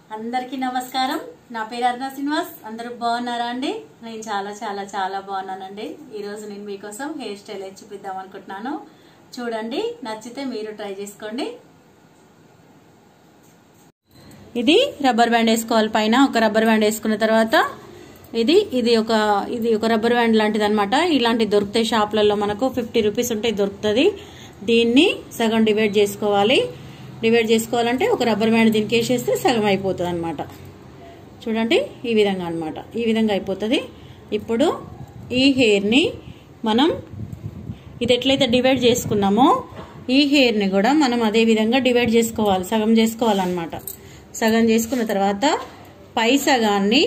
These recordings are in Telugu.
అందరికీ నమస్కారం నా పేరు అరుణ శ్రీనివాస్ అందరూ బాగున్నారా అండి నేను చాలా చాలా చాలా బాగున్నానండి ఈరోజు నేను మీకోసం హెయిర్ స్టైల్ వేసి చూపిద్దాం అనుకుంటున్నాను చూడండి నచ్చితే మీరు ట్రై చేసుకోండి ఇది రబ్బర్ బ్యాండ్ వేసుకోవాలి పైన ఒక రబ్బర్ బ్యాండ్ వేసుకున్న తర్వాత ఇది ఇది ఒక ఇది ఒక రబ్బర్ బ్యాండ్ లాంటిది అనమాట ఇలాంటివి దొరుకుతాయి షాప్లలో మనకు ఫిఫ్టీ రూపీస్ ఉంటే దొరుకుతుంది దీన్ని సగం డివైడ్ చేసుకోవాలి డివైడ్ చేసుకోవాలంటే ఒక రబ్బర్ బ్యాండ్ దీనికి వేసేస్తే సగం అయిపోతుంది అనమాట చూడండి ఈ విధంగా అనమాట ఈ విధంగా అయిపోతుంది ఇప్పుడు ఈ హెయిర్ని మనం ఇది ఎట్లయితే డివైడ్ చేసుకున్నామో ఈ హెయిర్ని కూడా మనం అదే విధంగా డివైడ్ చేసుకోవాలి సగం చేసుకోవాలన్నమాట సగం చేసుకున్న తర్వాత పై సగాన్ని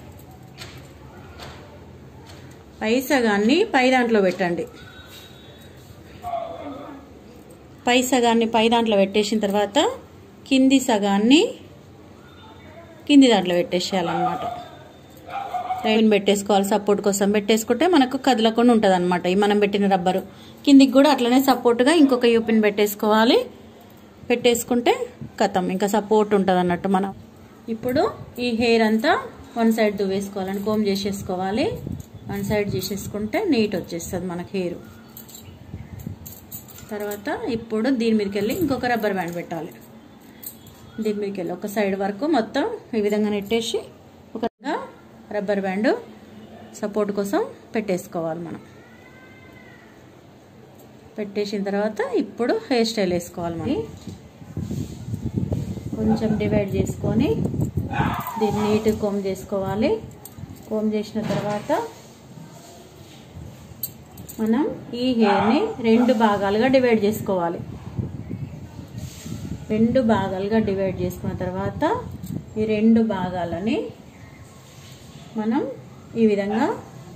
పై సగాన్ని పై దాంట్లో పెట్టండి పై సగాన్ని పై దాంట్లో పెట్టేసిన తర్వాత కింది సగాన్ని కింది దాంట్లో పెట్టేసేయాలన్నమాట రైన్ పెట్టేసుకోవాలి సపోర్ట్ కోసం పెట్టేసుకుంటే మనకు కదలకుండా ఉంటుంది అనమాట ఈ మనం పెట్టిన రబ్బరు కిందికి కూడా అట్లనే సపోర్ట్గా ఇంకొక యూపిన్ పెట్టేసుకోవాలి పెట్టేసుకుంటే కథం ఇంకా సపోర్ట్ ఉంటుంది అన్నట్టు మనం ఇప్పుడు ఈ హెయిర్ అంతా వన్ సైడ్ దువ్వేసుకోవాలని కోమ్ చేసేసుకోవాలి వన్ సైడ్ చేసేసుకుంటే నీట్ వచ్చేస్తుంది మనకి హెయిర్ తర్వాత ఇప్పుడు దీని మీదకి వెళ్ళి ఇంకొక రబ్బర్ బ్యాండ్ పెట్టాలి దీని మీదకి వెళ్ళి ఒక సైడ్ వరకు మొత్తం ఈ విధంగా నెట్టేసి ఒక రబ్బర్ బ్యాండ్ సపోర్ట్ కోసం పెట్టేసుకోవాలి మనం పెట్టేసిన తర్వాత ఇప్పుడు హెయిర్ స్టైల్ వేసుకోవాలి మనం కొంచెం డివైడ్ చేసుకొని దీన్ని నీట్ కోమ్ చేసుకోవాలి కోమ్ చేసిన తర్వాత మనం ఈ హెయిర్ని రెండు భాగాలుగా డివైడ్ చేసుకోవాలి రెండు భాగాలుగా డివైడ్ చేసుకున్న తర్వాత ఈ రెండు భాగాలని మనం ఈ విధంగా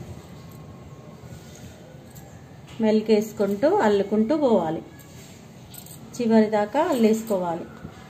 మెలికేసుకుంటూ అల్లుకుంటూ పోవాలి చివరి దాకా అల్లేసుకోవాలి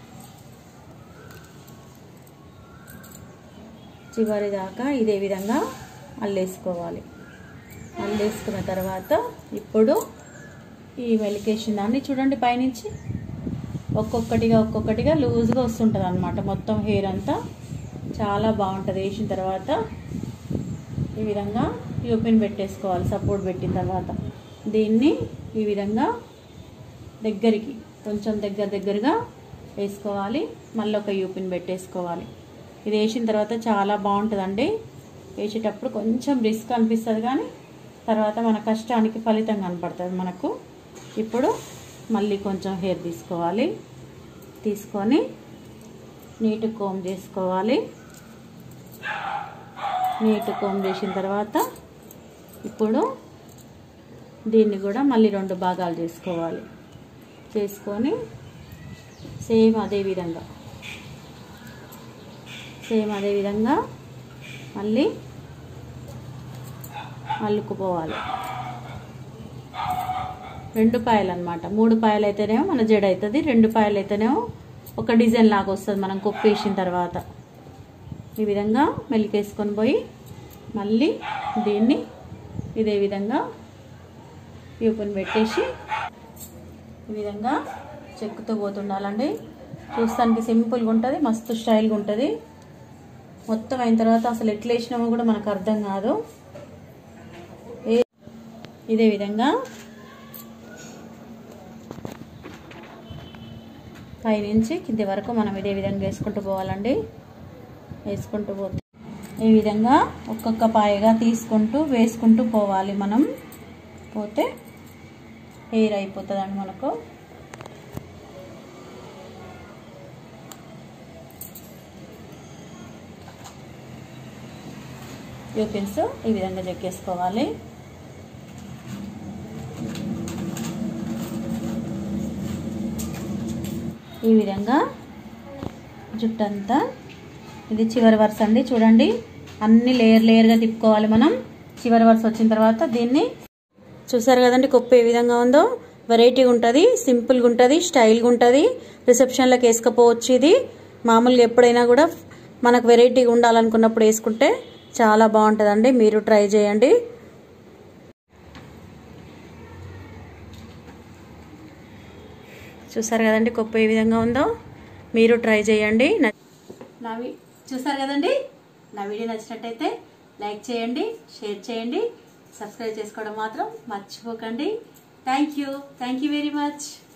చివరి దాకా ఇదే విధంగా అల్లేసుకోవాలి అల్లేసుకున్న తర్వాత ఇప్పుడు ఈ మెలికేషన్ దాన్ని చూడండి పైనుంచి ఒక్కొక్కటిగా ఒక్కొక్కటిగా లూజ్గా వస్తుంటుంది అనమాట మొత్తం హెయిర్ అంతా చాలా బాగుంటుంది వేసిన తర్వాత ఈ విధంగా యూపిన్ పెట్టేసుకోవాలి సపోర్ట్ పెట్టిన తర్వాత దీన్ని ఈ విధంగా దగ్గరికి కొంచెం దగ్గర దగ్గరగా వేసుకోవాలి మళ్ళీ ఒక యూపిన్ పెట్టేసుకోవాలి ఇది వేసిన తర్వాత చాలా బాగుంటుందండి వేసేటప్పుడు కొంచెం రిస్క్ అనిపిస్తుంది కానీ తర్వాత మన కష్టానికి ఫలితం కనపడుతుంది మనకు ఇప్పుడు మళ్ళీ కొంచెం హెయిర్ తీసుకోవాలి తీసుకొని నీట్ కోమ్ చేసుకోవాలి నీట్ కోమ్ చేసిన తర్వాత ఇప్పుడు దీన్ని కూడా మళ్ళీ రెండు భాగాలు చేసుకోవాలి చేసుకొని సేమ్ అదే విధంగా సేమ్ అదే విధంగా మళ్ళీ అల్లుకుపోవాలి రెండు పాయలు అనమాట మూడు పాయలు అయితేనేమో మన జడ అవుతుంది రెండు పాయలు అయితేనేమో ఒక డిజైన్ లాగా వస్తుంది మనం కొప్పేసిన తర్వాత ఈ విధంగా మెలికేసుకొని పోయి మళ్ళీ దీన్ని ఇదే విధంగా యూపన్ పెట్టేసి ఈ విధంగా చెక్కుతూ పోతుండాలండి చూస్తానికి సింపుల్గా ఉంటుంది మస్తు స్టైల్గా ఉంటుంది మొత్తం అయిన తర్వాత అసలు ఎట్లా వేసినామో కూడా మనకు అర్థం కాదు ఇదే విధంగా పైనుంచి కింది వరకు మనం ఇదే విధంగా వేసుకుంటూ పోవాలండి వేసుకుంటూ పోతే ఈ విధంగా ఒక్కొక్క పాయగా తీసుకుంటూ వేసుకుంటూ పోవాలి మనం పోతే హెయిర్ అయిపోతుందండి మనకు యూపిన్స్ ఈ విధంగా చెక్కేసుకోవాలి ఈ విధంగా జుట్టంతా ఇది చివరి వరుస అండి చూడండి అన్ని లేయర్ లేయర్గా తిప్పుకోవాలి మనం చివరి వరుస వచ్చిన తర్వాత దీన్ని చూసారు కదండి కుప్ప ఏ విధంగా ఉందో వెరైటీగా ఉంటుంది సింపుల్గా ఉంటుంది స్టైల్గా ఉంటుంది రిసెప్షన్లకు వేసుకపోవచ్చు ఇది మామూలుగా ఎప్పుడైనా కూడా మనకు వెరైటీగా ఉండాలనుకున్నప్పుడు వేసుకుంటే చాలా బాగుంటుందండి మీరు ట్రై చేయండి చూసారు కదండి కుప్ప ఏ విధంగా ఉందో మీరు ట్రై చేయండి నా వి చూసారు కదండి నా వీడియో నచ్చినట్టయితే లైక్ చేయండి షేర్ చేయండి సబ్స్క్రైబ్ చేసుకోవడం మాత్రం మర్చిపోకండి thank you thank you very much